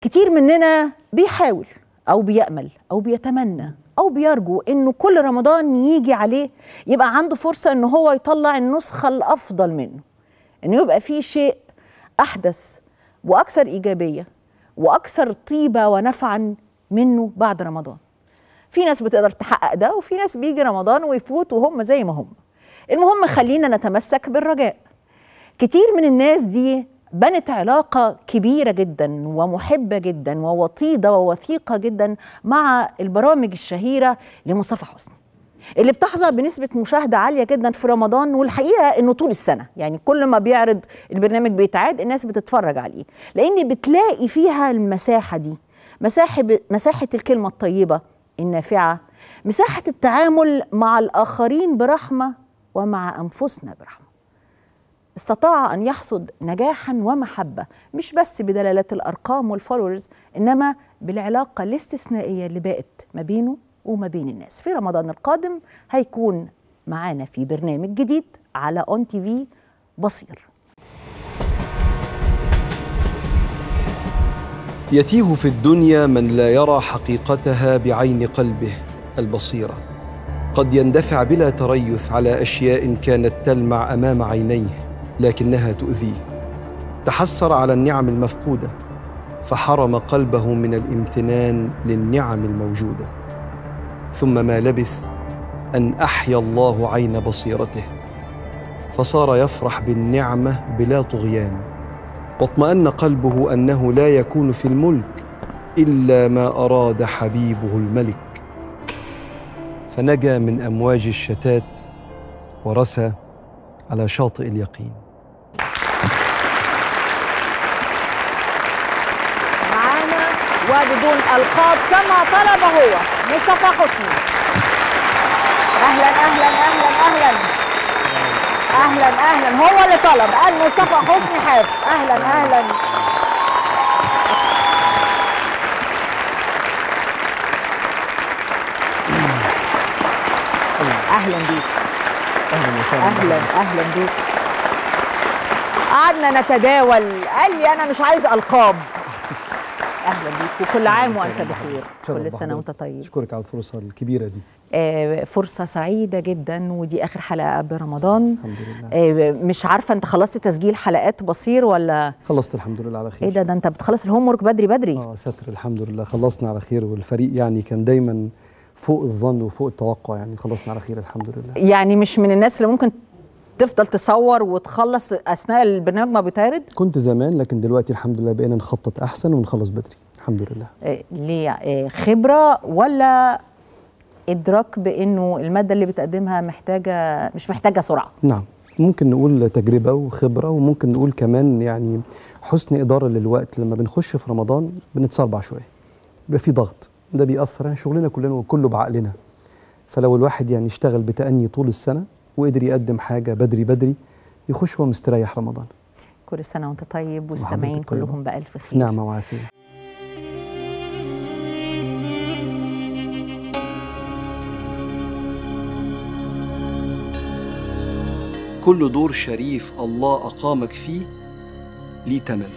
كتير مننا بيحاول او بيامل او بيتمنى او بيرجو انه كل رمضان يجي عليه يبقى عنده فرصه ان هو يطلع النسخه الافضل منه انه يبقى فيه شيء احدث واكثر ايجابيه واكثر طيبه ونفعا منه بعد رمضان في ناس بتقدر تحقق ده وفي ناس بيجي رمضان ويفوت وهم زي ما هم المهم خلينا نتمسك بالرجاء كتير من الناس دي بنت علاقة كبيرة جدا ومحبة جدا ووطيدة ووثيقة جدا مع البرامج الشهيرة لمصطفى حسني اللي بتحظى بنسبة مشاهدة عالية جدا في رمضان والحقيقة انه طول السنة يعني كل ما بيعرض البرنامج بيتعاد الناس بتتفرج عليه لان بتلاقي فيها المساحة دي مساحة مساحة الكلمة الطيبة النافعة مساحة التعامل مع الآخرين برحمة ومع أنفسنا برحمة استطاع أن يحصد نجاحا ومحبة مش بس بدلالات الأرقام والفولورز إنما بالعلاقة الاستثنائية اللي بقت ما بينه وما بين الناس في رمضان القادم هيكون معانا في برنامج جديد على اون تي في بصير يتيه في الدنيا من لا يرى حقيقتها بعين قلبه البصيره قد يندفع بلا تريث على اشياء كانت تلمع امام عينيه لكنها تؤذيه تحسر على النعم المفقوده فحرم قلبه من الامتنان للنعم الموجوده ثم ما لبث ان احيا الله عين بصيرته فصار يفرح بالنعمه بلا طغيان واطمان قلبه انه لا يكون في الملك الا ما اراد حبيبه الملك فنجا من امواج الشتات ورسى على شاطئ اليقين معانا وبدون القاب كما طلب هو مصطفى حسني اهلا اهلا اهلا اهلا اهلا اهلا هو اللي طلب قال مصطفى حسني حاف اهلا اهلا اهلا بيك اهلا وسهلا اهلا اهلا بيك قعدنا نتداول قال لي انا مش عايز القاب اهلا بيك وكل عام وانت بخير كل سنه وانت طيب اشكرك على الفرصه الكبيره دي آه، فرصة سعيدة جدا ودي آخر حلقة قبل رمضان الحمد لله آه، مش عارفة أنت خلصت تسجيل حلقات بصير ولا خلصت الحمد لله على خير إيه ده ده أنت بتخلص الهوم ورك بدري بدري اه ستر الحمد لله خلصنا على خير والفريق يعني كان دايما فوق الظن وفوق التوقع يعني خلصنا على خير الحمد لله يعني مش من الناس اللي ممكن تفضل تصور وتخلص أثناء البرنامج ما بيتعرض كنت زمان لكن دلوقتي الحمد لله بقينا نخطط احسن ونخلص بدري الحمد لله آه، ليه آه، خبرة ولا إدراك بأنه المادة اللي بتقدمها محتاجة مش محتاجة سرعة نعم ممكن نقول تجربة وخبرة وممكن نقول كمان يعني حسن إدارة للوقت لما بنخش في رمضان بنتصربع شوية بيبقى في ضغط ده بيأثر يعني شغلنا كلنا وكله بعقلنا فلو الواحد يعني اشتغل بتأني طول السنة وقدر يقدم حاجة بدري بدري يخش هو مستريح رمضان كل سنة وأنت طيب والسامعين وحضرتك طيبة. كلهم بألف في خير نعمة وعافية كل دور شريف الله أقامك فيه ليه تمن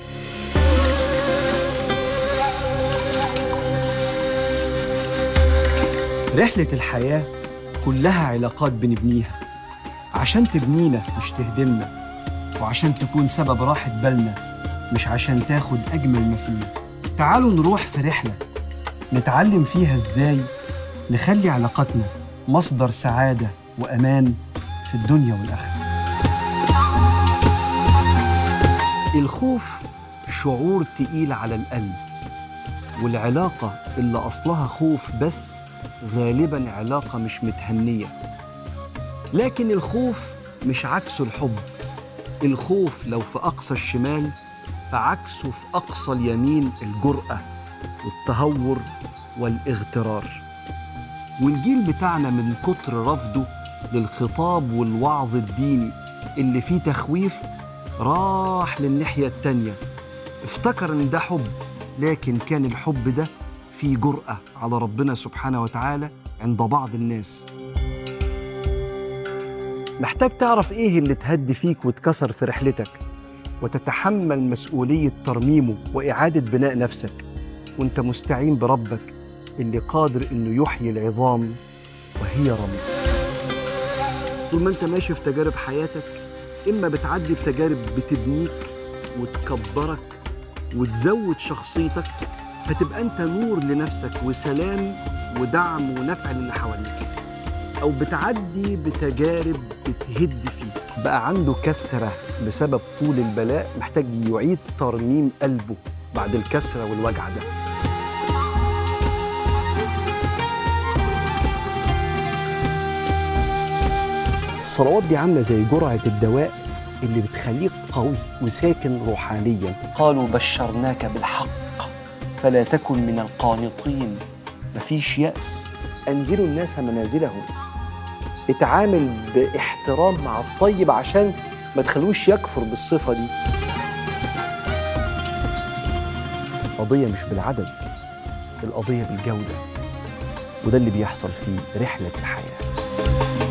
رحلة الحياة كلها علاقات بنبنيها عشان تبنينا مش تهدمنا وعشان تكون سبب راحة بالنا مش عشان تاخد أجمل ما فينا تعالوا نروح في رحلة نتعلم فيها إزاي نخلي علاقاتنا مصدر سعادة وأمان في الدنيا والآخرة الخوف شعور تقيل على القلب والعلاقة اللي أصلها خوف بس غالبا علاقة مش متهنية لكن الخوف مش عكسه الحب الخوف لو في أقصى الشمال فعكسه في أقصى اليمين الجرأة والتهور والاغترار والجيل بتاعنا من كتر رفضه للخطاب والوعظ الديني اللي فيه تخويف راح للناحية التانية افتكر ان ده حب لكن كان الحب ده فيه جرأة على ربنا سبحانه وتعالى عند بعض الناس محتاج تعرف ايه اللي تهدي فيك وتكسر في رحلتك وتتحمل مسؤولية ترميمه وإعادة بناء نفسك وانت مستعين بربك اللي قادر انه يحيي العظام وهي رمل طول ما انت ماشي في تجارب حياتك اما بتعدي بتجارب بتبنيك وتكبرك وتزود شخصيتك فتبقى انت نور لنفسك وسلام ودعم ونفع للي حواليك او بتعدي بتجارب بتهد فيك بقى عنده كسره بسبب طول البلاء محتاج يعيد ترميم قلبه بعد الكسره والوجع ده الصلوات دي عامله زي جرعه الدواء اللي بتخليك قوي وساكن روحانيا قالوا بشرناك بالحق فلا تكن من القانطين مفيش يأس أنزلوا الناس منازلهم اتعامل باحترام مع الطيب عشان ما تخلوش يكفر بالصفة دي القضية مش بالعدد القضية بالجودة وده اللي بيحصل في رحلة الحياة